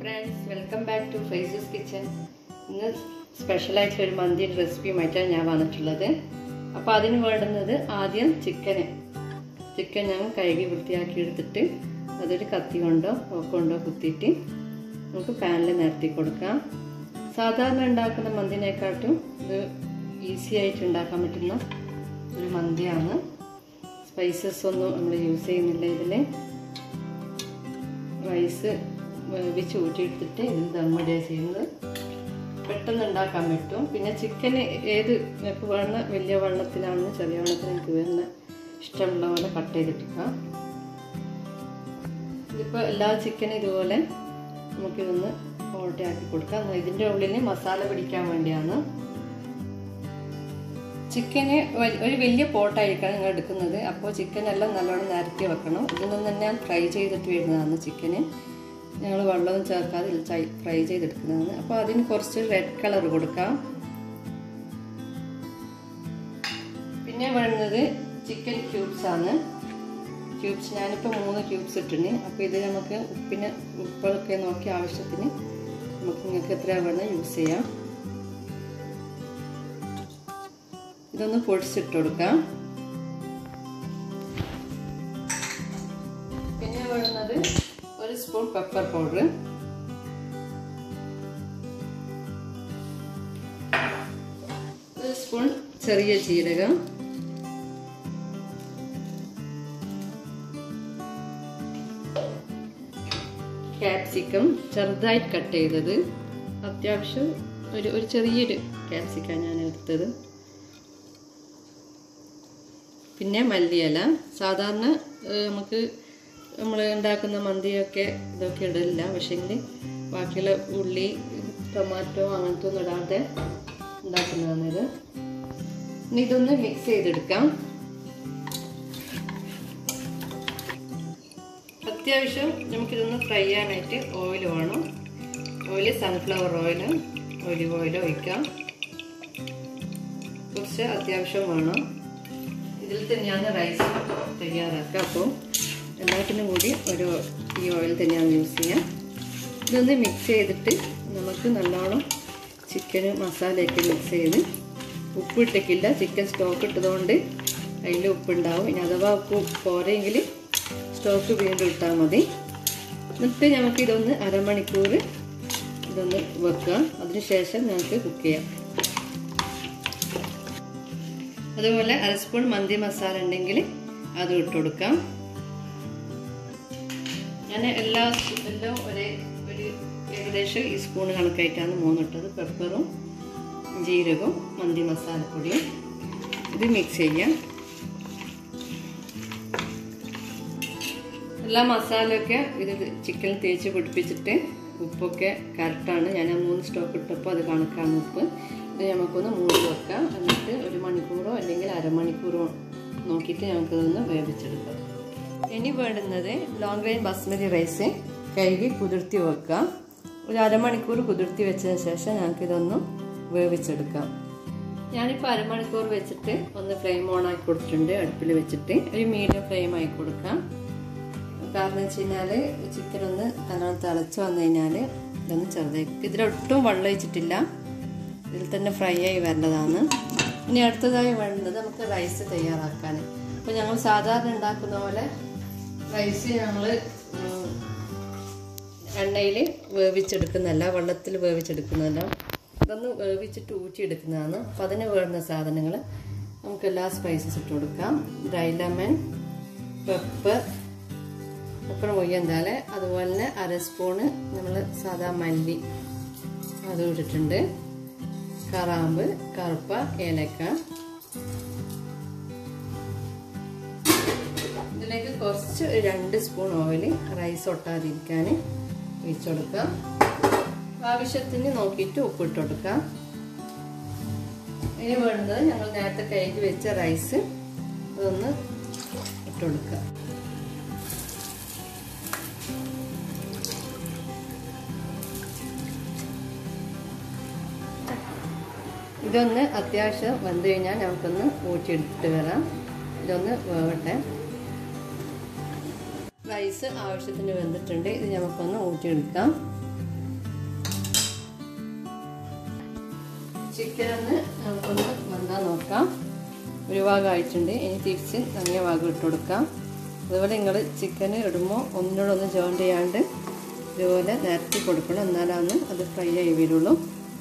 friends welcome back to ഫൈസസ് kitchen ഇന്ന് സ്പെഷ്യലായിട്ടുള്ള ഒരു മന്തിയുടെ റെസിപ്പിയുമായിട്ടാണ് ഞാൻ വന്നിട്ടുള്ളത് അപ്പോൾ അതിന് വേണ്ടുന്നത് ആദ്യം ചിക്കന് ചിക്കൻ ഞാൻ കഴുകി വൃത്തിയാക്കി എടുത്തിട്ട് അതൊരു കത്തി കൊണ്ടോ കൊണ്ടോ കുത്തിയിട്ട് നമുക്ക് പാനിൽ നിരത്തി കൊടുക്കാം സാധാരണ ഉണ്ടാക്കുന്ന മന്തിനെക്കാട്ടും ഇത് ഈസി ആയിട്ട് ഉണ്ടാക്കാൻ പറ്റുന്ന ഒരു മന്തിയാണ് സ്പൈസസ് ഒന്നും നമ്മൾ യൂസ് ചെയ്യുന്നില്ല ഇതിൽ റൈസ് വേവിച്ച് ഊറ്റിയെടുത്തിട്ട് ഇതിൽ ദമ്മിടുക ചെയ്യുന്നത് പെട്ടെന്ന് ഉണ്ടാക്കാൻ പറ്റും പിന്നെ ചിക്കന് ഏത് നിങ്ങൾക്ക് വേണ്ട വലിയ വെള്ളത്തിലാണെന്ന് ചെറിയ വെള്ളത്തിൽ എനിക്ക് വേണ്ട ഇഷ്ടമുള്ള പോലെ കട്ട് ചെയ്തിട്ടിരിക്കാം ഇതിപ്പോൾ എല്ലാ ചിക്കനും ഇതുപോലെ നമുക്കിതൊന്ന് ഓട്ടയാക്കി കൊടുക്കാം ഇതിൻ്റെ ഉള്ളിൽ മസാല പിടിക്കാൻ വേണ്ടിയാണ് ചിക്കന് ഒരു വലിയ പോട്ടായിരിക്കണം നിങ്ങൾ എടുക്കുന്നത് അപ്പോൾ ചിക്കൻ എല്ലാം നല്ലോണം നിരത്തി വെക്കണം ഇതൊന്നും തന്നെ ഞാൻ ഫ്രൈ ചെയ്തിട്ട് വരുന്നതാണ് ചിക്കന് ഞങ്ങൾ വെള്ളമൊന്നും ചേർക്കാതെ ഫ്രൈ ചെയ്തെടുക്കുന്നതാണ് അപ്പോൾ അതിന് കുറച്ച് റെഡ് കളർ കൊടുക്കാം പിന്നെ വേണ്ടുന്നത് ചിക്കൻ ക്യൂബ്സ് ആണ് ക്യൂബ്സ് ഞാനിപ്പോൾ മൂന്ന് ക്യൂബ്സ് ഇട്ടിന് അപ്പോൾ ഇത് നമുക്ക് ഉപ്പിന് ഉപ്പൊക്കെ നോക്കി ആവശ്യത്തിന് നമുക്ക് നിങ്ങൾക്ക് എത്ര വേണം യൂസ് ചെയ്യാം ഇതൊന്ന് പൊടിച്ചിട്ട് കൊടുക്കാം പിന്നെ വേണ്ടുന്നത് ഒരു സ്പൂൺ പെപ്പർ പൗഡർ ഒരു സ്പൂൺ ചെറിയ ജീരകം ക്യാപ്സിക്കം ചെറുതായിട്ട് കട്ട് ചെയ്തത് അത്യാവശ്യം ഒരു ഒരു ചെറിയൊരു ക്യാപ്സിക്കം ഞാൻ എടുത്തത് പിന്നെ മല്ലിയില സാധാരണ നമുക്ക് നമ്മൾ ഉണ്ടാക്കുന്ന മന്തിയൊക്കെ ഇതൊക്കെ ഇടില്ല പക്ഷേങ്കിൽ ബാക്കിയുള്ള ഉള്ളി ടൊമാറ്റോ അങ്ങനത്തെ ഒന്നും ഇടാതെ ഉണ്ടാക്കുന്നതാണിത് ഇനി ഇതൊന്ന് മിക്സ് ചെയ്തെടുക്കാം അത്യാവശ്യം നമുക്കിതൊന്ന് ഫ്രൈ ചെയ്യാനായിട്ട് ഓയിൽ വേണം oil sunflower oil olive oil ഒഴിക്കാം കുറച്ച് അത്യാവശ്യം വേണം ഇതിൽ തന്നെയാണ് റൈസ് തയ്യാറാക്കുക അപ്പോൾ എല്ലാത്തിനും കൂടി ഒരു ഈ ഓയിൽ തന്നെയാണ് യൂസ് ചെയ്യാം ഇതൊന്ന് മിക്സ് ചെയ്തിട്ട് നമുക്ക് നല്ലോണം ചിക്കന് മസാലയൊക്കെ മിക്സ് ചെയ്ത് ഉപ്പ് ഇട്ടിട്ടില്ല ചിക്കൻ സ്റ്റോക്ക് ഇട്ടതുകൊണ്ട് അതിൽ ഉപ്പുണ്ടാവും ഇനി അഥവാ ഉപ്പ് പോരെങ്കിൽ സ്റ്റോക്ക് വീണ്ടും ഇട്ടാൽ മതി എന്നിട്ട് നമുക്ക് ഇതൊന്ന് അരമണിക്കൂർ ഇതൊന്ന് വെക്കുക അതിനുശേഷം ഞങ്ങൾക്ക് കുക്ക് ചെയ്യാം അതുപോലെ അര സ്പൂൺ മന്തി മസാല ഉണ്ടെങ്കിൽ അത് ഇട്ട് കൊടുക്കാം ഞാൻ എല്ലാ എല്ലാം ഒരേ ഒരു ഏകദേശം ഈ സ്പൂൺ കണക്കായിട്ടാണ് മൂന്നിട്ടത് പെപ്പറും ജീരകവും മന്തി മസാലപ്പൊടിയും ഇത് മിക്സ് ചെയ്യാം എല്ലാ മസാലയൊക്കെ ഇത് ചിക്കനിൽ തേച്ച് പിടിപ്പിച്ചിട്ട് ഉപ്പൊക്കെ കറക്റ്റാണ് ഞാൻ ആ മൂന്ന് സ്റ്റോക്ക് ഇട്ടപ്പോൾ അത് കണക്കാണ് ഉപ്പ് ഇത് നമുക്കൊന്ന് മൂടി വെക്കാം എന്നിട്ട് ഒരു മണിക്കൂറോ അല്ലെങ്കിൽ അരമണിക്കൂറോ നോക്കിയിട്ട് നമുക്കിതൊന്ന് വേവിച്ചെടുക്കാം ഇനി വേണ്ടുന്നത് ലോങ് ഗ്രെയിൻ ബസ്മതി റൈസ് കഴുകി കുതിർത്തി വെക്കാം ഒരു അരമണിക്കൂർ കുതിർത്തി വെച്ചതിന് ശേഷം ഞങ്ങൾക്കിതൊന്ന് വേവിച്ചെടുക്കാം ഞാനിപ്പോൾ അരമണിക്കൂർ വെച്ചിട്ട് ഒന്ന് ഫ്ലെയിം ഓൺ ആക്കി കൊടുത്തിട്ടുണ്ട് അടുപ്പിൽ വെച്ചിട്ട് ഒരു മീഡിയം ഫ്ലെയിം ആക്കി കൊടുക്കാം കാരണം വെച്ച് കഴിഞ്ഞാൽ ചിക്കൻ ഒന്ന് നല്ലോണം തിളച്ച് വന്നു കഴിഞ്ഞാൽ ഇതൊന്ന് ചെറുതായി ഇതിലൊട്ടും വെള്ളം ഒഴിച്ചിട്ടില്ല ഇതിൽ തന്നെ ഫ്രൈ ആയി വരേണ്ടതാണ് ഇനി അടുത്തതായി വേണ്ടത് നമുക്ക് റൈസ് തയ്യാറാക്കാൻ അപ്പോൾ ഞങ്ങൾ സാധാരണ ഉണ്ടാക്കുന്ന പോലെ റൈസ് ഞങ്ങൾ എണ്ണയിൽ വേവിച്ചെടുക്കുന്നതല്ല വെള്ളത്തിൽ വേവിച്ചെടുക്കുന്നതല്ല ഇതൊന്ന് വേവിച്ചിട്ട് ഊറ്റിയെടുക്കുന്നതാണ് അപ്പോൾ അതിന് വേണ്ടുന്ന സാധനങ്ങൾ നമുക്ക് എല്ലാ സ്പൈസസ് ഇട്ട് കൊടുക്കാം ഡ്രൈ ലെമൺ പെപ്പർ പെപ്പർ മൊയ്യന്താല് അതുപോലെ തന്നെ അര സ്പൂണ് നമ്മൾ സാധാ മല്ലി അത് ഇട്ടിട്ടുണ്ട് കറാമ്പ് കറുപ്പ ഏലക്ക ഇതിലേക്ക് കുറച്ച് രണ്ട് സ്പൂൺ ഓയിൽ റൈസ് ഒട്ടാതിരിക്കാൻ ഒഴിച്ചു കൊടുക്കാം ആവശ്യത്തിന് നോക്കിയിട്ട് ഉപ്പിട്ട് കൊടുക്കാം ഇനി വേണ്ടത് ഞങ്ങൾ നേരത്തെ കഴുകി വെച്ച റൈസ് അതൊന്ന് ഇട്ട് കൊടുക്കാം ഇതൊന്ന് അത്യാവശ്യം വെന്ത് കഴിഞ്ഞാൽ നമുക്കൊന്ന് ഊറ്റിയെടുത്തിട്ട് വരാം ഇതൊന്ന് വേവട്ടെ റൈസ് ആവശ്യത്തിന് വെന്തിട്ടുണ്ട് ഇത് നമുക്കൊന്ന് ഊറ്റിയെടുക്കാം ചിക്കൻ ഒന്ന് നമുക്കൊന്ന് വന്നാൽ നോക്കാം ഒരു ഭാഗം ആയിട്ടുണ്ട് ഇനി തിരിച്ച് നങ്ങിയ ഭാഗം ഇട്ട് കൊടുക്കാം അതുപോലെ നിങ്ങൾ ചിക്കൻ ഇടുമ്പോൾ ഒന്നിനോടൊന്ന് ജോയിൻ ചെയ്യാണ്ട് ഇതുപോലെ നിരത്തി കൊടുക്കണം എന്നാലാണ് അത് ഫ്രൈ ആയി വരുള്ളൂ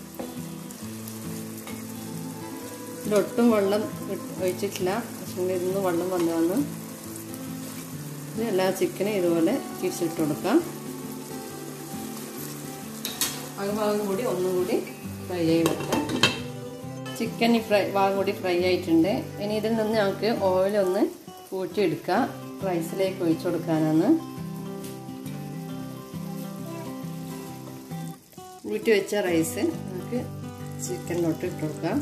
ഇതിലൊട്ടും വെള്ളം ഒഴിച്ചിട്ടില്ല പക്ഷേ ഇതൊന്നും വെള്ളം വന്നതാണ് ഇത് എല്ലാ ചിക്കനും ഇതുപോലെ തിരിച്ചിട്ട് കൊടുക്കാം ഭാഗം കൂടി ഒന്നും കൂടി ഫ്രൈ ആയി വെക്കാം ചിക്കൻ ഫ്രൈ ഭാഗം കൂടി ഫ്രൈ ആയിട്ടുണ്ട് ഇനി ഇതിൽ നിന്ന് നമുക്ക് ഓയിലൊന്ന് കൂട്ടിയെടുക്കാം റൈസിലേക്ക് ഒഴിച്ചു കൊടുക്കാനാണ് ഊറ്റി വെച്ച റൈസ് നമുക്ക് ചിക്കനിലോട്ട് ഇട്ട് കൊടുക്കാം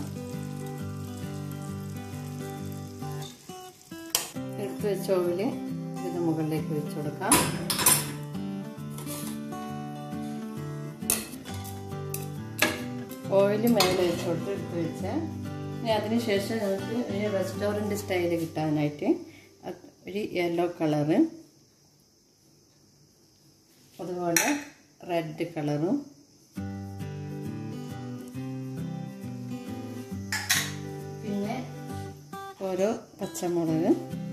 എടുത്ത് വെച്ച ഓയില് ഇതിന് മുകളിലേക്ക് ഒഴിച്ചു കൊടുക്കാം ഓയിൽ മേലെ വെച്ചോട്ട് എടുത്ത് വെച്ച് ഇനി അതിന് ശേഷം നമുക്ക് ഒരു റെസ്റ്റോറൻറ്റ് സ്റ്റൈല് കിട്ടാനായിട്ട് ഒരു യെല്ലോ കളറ് അതുപോലെ റെഡ് കളറും പിന്നെ ഓരോ പച്ചമുളക്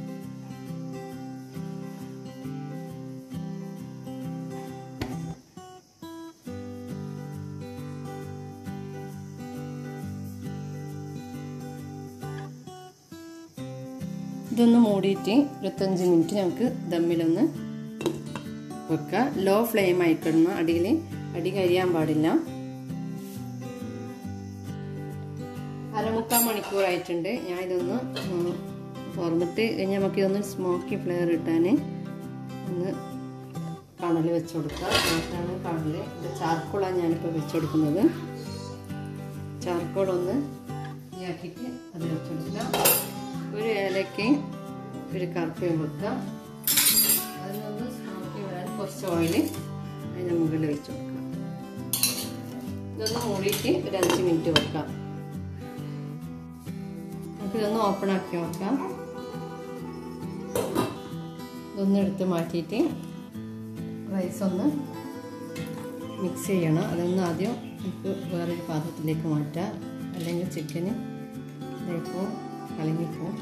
ഇതൊന്ന് മൂടിയിട്ട് ഇരുപത്തഞ്ച് മിനിറ്റ് നമുക്ക് ദമ്മിലൊന്ന് വെക്കാം ലോ ഫ്ലെയിം ആയിക്കിടണം അടിയിൽ അടി കരിയാൻ പാടില്ല അരമുക്കാൽ മണിക്കൂറായിട്ടുണ്ട് ഞാൻ ഇതൊന്ന് തുറന്നിട്ട് കഴിഞ്ഞ് നമുക്ക് ഇതൊന്ന് സ്മോക്കി ഫ്ലെയർ ഇട്ടാൻ ഒന്ന് കണൽ വെച്ച് കൊടുക്കാം മാത്രമാണ് കണൽ ഇത് ചാർക്കോളാണ് ഞാനിപ്പോൾ വെച്ച് കൊടുക്കുന്നത് ചാർക്കോൾ ഒന്ന് ഇതാക്കിയിട്ട് അത് വെച്ച് കൊടുക്കാം ഒരു ഏലയ്ക്ക് ഒരു കറുപ്പയും വെക്കാം അതിനൊന്ന് സ്മോക്കി വരാൻ കുറച്ച് ഓയിൽ അതിൻ്റെ മുകളിൽ വെച്ച് കൊടുക്കാം ഇതൊന്ന് മൂടിയിട്ട് ഒരു അഞ്ച് മിനിറ്റ് വെക്കാം നമുക്ക് ഇതൊന്ന് ഓപ്പൺ ആക്കി നോക്കാം ഇതൊന്ന് എടുത്ത് മാറ്റിയിട്ട് റൈസ് ഒന്ന് മിക്സ് ചെയ്യണം അതൊന്ന് ആദ്യം നമുക്ക് വേറൊരു പാത്രത്തിലേക്ക് മാറ്റാം അല്ലെങ്കിൽ ചിക്കന് ഇതായിപ്പോൾ കലങ്ങിപ്പോവും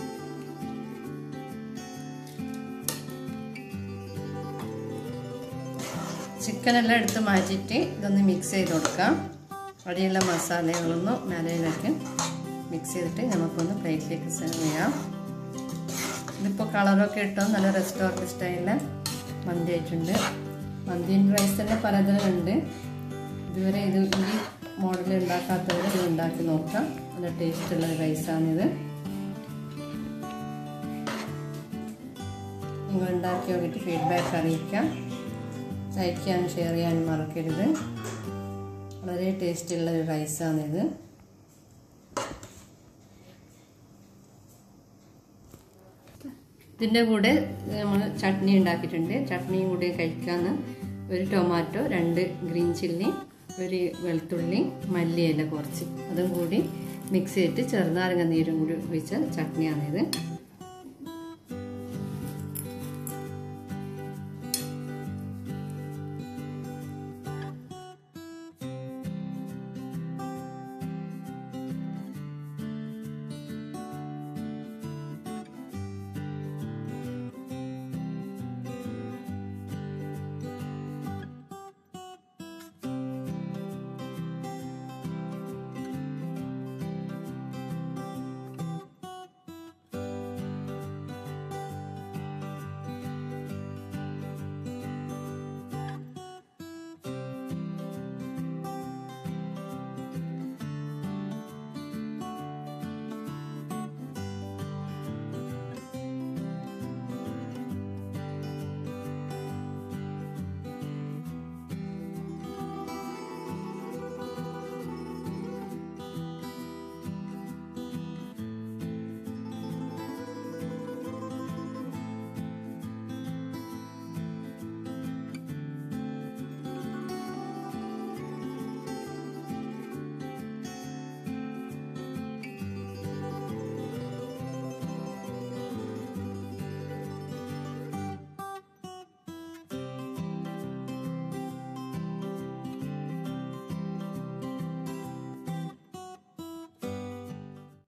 ചിക്കനെല്ലാം എടുത്ത് മാറ്റിയിട്ട് ഇതൊന്ന് മിക്സ് ചെയ്ത് കൊടുക്കാം അടിയുള്ള മസാലകളൊന്ന് മേലയിലേക്ക് മിക്സ് ചെയ്തിട്ട് നമുക്കൊന്ന് പ്ലേറ്റിലേക്ക് സെർവ് ചെയ്യാം ഇതിപ്പോൾ കളറൊക്കെ ഇട്ടോ നല്ല റെസ്റ്റോറൻറ്റ് സ്റ്റൈലിൽ മന്തി ആയിട്ടുണ്ട് മന്തിൻ റൈസ് തന്നെ പലതരമുണ്ട് ഇതുവരെ ഇത് ഈ മോഡൽ ഉണ്ടാക്കാത്തവർ ഇത് ഉണ്ടാക്കി നോക്കാം നല്ല ടേസ്റ്റുള്ള റൈസാണിത് നിങ്ങൾ ഉണ്ടാക്കി നോക്കിയിട്ട് ഫീഡ്ബാക്ക് അറിയിക്കാം ലൈക്ക് ചെയ്യാനും ഷെയർ ചെയ്യാനും മറക്കരുത് വളരെ ടേസ്റ്റുള്ള ഒരു റൈസാണിത് ഇതിൻ്റെ കൂടെ നമ്മൾ ചട്നി ഉണ്ടാക്കിയിട്ടുണ്ട് ചട്നിയും കൂടി കഴിക്കാമെന്ന് ഒരു ടൊമാറ്റോ രണ്ട് ഗ്രീൻ ചില്ലി ഒരു വെളുത്തുള്ളി മല്ലിയില കുറച്ച് അതും കൂടി മിക്സ് ചെയ്തിട്ട് ചെറുനാരങ്ങ നീരും കൂടി ഒഴിച്ച ചട്നിയാണിത്